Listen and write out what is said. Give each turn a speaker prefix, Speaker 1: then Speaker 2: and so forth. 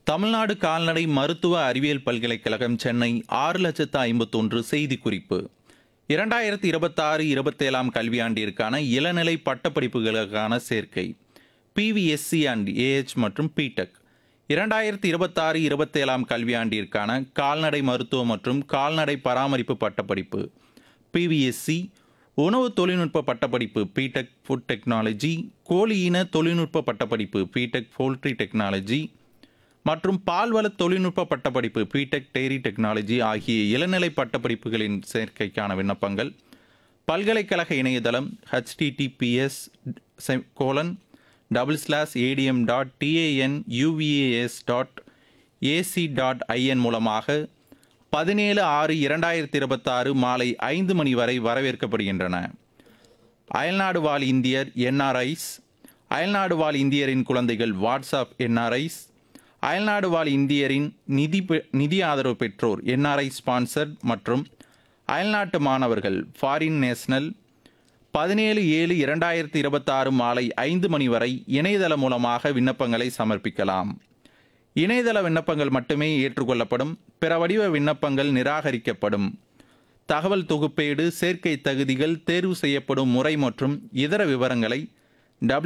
Speaker 1: தமிழ்நாடு கால்நடை மருத்துவ அறிவியல் பல்கலைக்கழகம் சென்னை ஆறு லட்சத்து ஐம்பத்தொன்று செய்திக்குறிப்பு இரண்டாயிரத்தி இருபத்தாறு இருபத்தேழாம் கல்வியாண்டிற்கான இளநிலை பட்டப்படிப்புகளுக்கான சேர்க்கை பிவிஎஸ்சி அண்ட் ஏஹெச் மற்றும் பிடெக் இரண்டாயிரத்தி இருபத்தாறு இருபத்தேழாம் கல்வியாண்டிற்கான கால்நடை மருத்துவ மற்றும் கால்நடை பராமரிப்பு பட்டப்படிப்பு பிவிஎஸ்சி உணவு தொழில்நுட்ப பட்டப்படிப்பு பிடெக் ஃபுட் டெக்னாலஜி கோழி இன தொழில்நுட்ப பட்டப்படிப்பு பிடெக் போல்ட்ரி டெக்னாலஜி மற்றும் பால்வள தொழில்நுட்ப பட்டப்படிப்பு பிடெக் டெய்ரி டெக்னாலஜி ஆகிய இளநிலை பட்டப்படிப்புகளின் சேர்க்கைக்கான விண்ணப்பங்கள் பல்கலைக்கழக இணையதளம் HTTPS colon double slash ADM dot TAN UVAS dot AC dot IN மூலமாக பதினேழு ஆறு இரண்டாயிரத்தி இருபத்தாறு மாலை ஐந்து மணி வரை வரவேற்கப்படுகின்றன அயல்நாடு வாழ் இந்தியர் என்ஆர்ஐஸ் அயல்நாடு வாழ் இந்தியரின் குழந்தைகள் வாட்ஸ்அப் என்ஆர்ஐஸ் அயல்நாடு வாழ் இந்தியரின் நிதி பெ- நிதி ஆதரவு பெற்றோர் என்ஆர்ஐ ஸ்பான்சர்ட் மற்றும் அயல்நாட்டு மாணவர்கள் ஃபாரின் நேஷனல் பதினேழு ஏழு இரண்டாயிரத்தி இருபத்தாறு மாலை ஐந்து மணி வரை இணையதளம் மூலமாக விண்ணப்பங்களை சமர்ப்பிக்கலாம் இணையதள விண்ணப்பங்கள் மட்டுமே ஏற்றுக்கொள்ளப்படும் பிற வடிவ விண்ணப்பங்கள் நிராகரிக்கப்படும் தகவல் தொகுப்பேடு சேர்க்கை தகுதிகள் தேர்வு செய்யப்படும் முறை மற்றும் இதர விவரங்களை